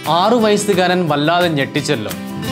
ആറു വയസ്സുകാരൻ വല്ലാതെ ഞെട്ടിച്ചല്ലോ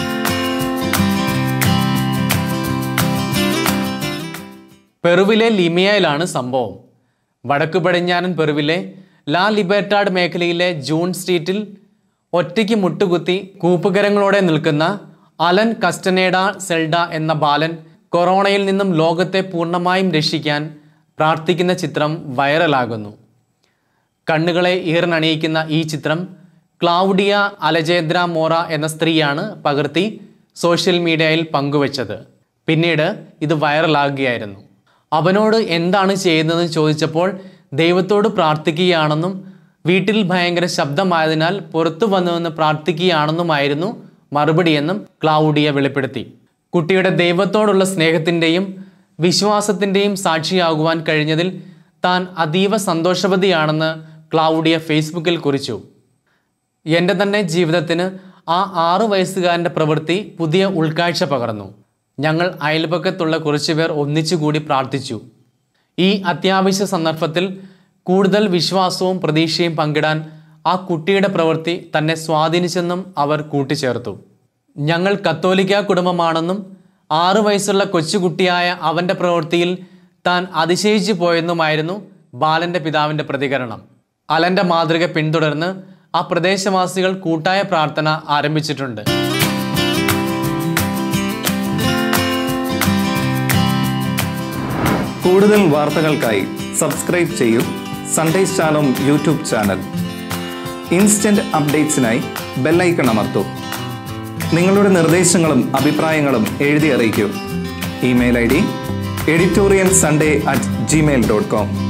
പെറുവിലെ ലിമിയയിലാണ് സംഭവം വടക്കു പടിഞ്ഞാറൻ പെറുവിലെ ലാ ലിബർട്ടാഡ് മേഖലയിലെ ജൂൺ സ്ട്രീറ്റിൽ ഒറ്റയ്ക്ക് മുട്ടുകുത്തി കൂപ്പുകരങ്ങളോടെ നിൽക്കുന്ന അലൻ കസ്റ്റനേഡ സെൽഡ എന്ന ബാലൻ കൊറോണയിൽ നിന്നും ലോകത്തെ പൂർണ്ണമായും രക്ഷിക്കാൻ പ്രാർത്ഥിക്കുന്ന ചിത്രം വൈറലാകുന്നു കണ്ണുകളെ ഈറനണിയിക്കുന്ന ഈ ചിത്രം ക്ലൗഡിയ അലജേദ്ര മോറ എന്ന സ്ത്രീയാണ് പകർത്തി സോഷ്യൽ മീഡിയയിൽ പങ്കുവച്ചത് പിന്നീട് ഇത് വൈറലാകുകയായിരുന്നു അവനോട് എന്താണ് ചെയ്യുന്നതെന്ന് ചോദിച്ചപ്പോൾ ദൈവത്തോട് പ്രാർത്ഥിക്കുകയാണെന്നും വീട്ടിൽ ഭയങ്കര ശബ്ദമായതിനാൽ പുറത്തു വന്നുവെന്ന് പ്രാർത്ഥിക്കുകയാണെന്നുമായിരുന്നു മറുപടിയെന്നും ക്ലൗഡിയ വെളിപ്പെടുത്തി കുട്ടിയുടെ ദൈവത്തോടുള്ള സ്നേഹത്തിൻ്റെയും വിശ്വാസത്തിൻ്റെയും സാക്ഷിയാകുവാൻ കഴിഞ്ഞതിൽ താൻ അതീവ സന്തോഷവതിയാണെന്ന് ക്ലൗഡിയ ഫേസ്ബുക്കിൽ കുറിച്ചു എൻ്റെ തന്നെ ജീവിതത്തിന് ആ ആറു വയസ്സുകാരൻ്റെ പ്രവൃത്തി പുതിയ ഉൾക്കാഴ്ച പകർന്നു ഞങ്ങൾ അയൽപക്കത്തുള്ള കുറച്ചുപേർ ഒന്നിച്ചുകൂടി പ്രാർത്ഥിച്ചു ഈ അത്യാവശ്യ സന്ദർഭത്തിൽ കൂടുതൽ വിശ്വാസവും പ്രതീക്ഷയും പങ്കിടാൻ ആ കുട്ടിയുടെ പ്രവൃത്തി തന്നെ സ്വാധീനിച്ചെന്നും അവർ കൂട്ടിച്ചേർത്തു ഞങ്ങൾ കത്തോലിക്ക കുടുംബമാണെന്നും ആറു വയസ്സുള്ള കൊച്ചുകുട്ടിയായ അവൻ്റെ പ്രവൃത്തിയിൽ താൻ അതിശയിച്ചു പോയെന്നുമായിരുന്നു ബാലൻ്റെ പിതാവിൻ്റെ പ്രതികരണം അലൻ്റെ മാതൃക പിന്തുടർന്ന് ആ പ്രദേശവാസികൾ കൂട്ടായ പ്രാർത്ഥന ആരംഭിച്ചിട്ടുണ്ട് കൂടുതൽ വാർത്തകൾക്കായി സബ്സ്ക്രൈബ് ചെയ്യൂ സൺഡേ സ്റ്റാറും യൂട്യൂബ് ചാനൽ ഇൻസ്റ്റന്റ് അപ്ഡേറ്റ്സിനായി ബെല്ലൈക്കൺ അമർത്തൂ നിങ്ങളുടെ നിർദ്ദേശങ്ങളും അഭിപ്രായങ്ങളും എഴുതി അറിയിക്കൂ email I D editorial Sunday at Gmail dot com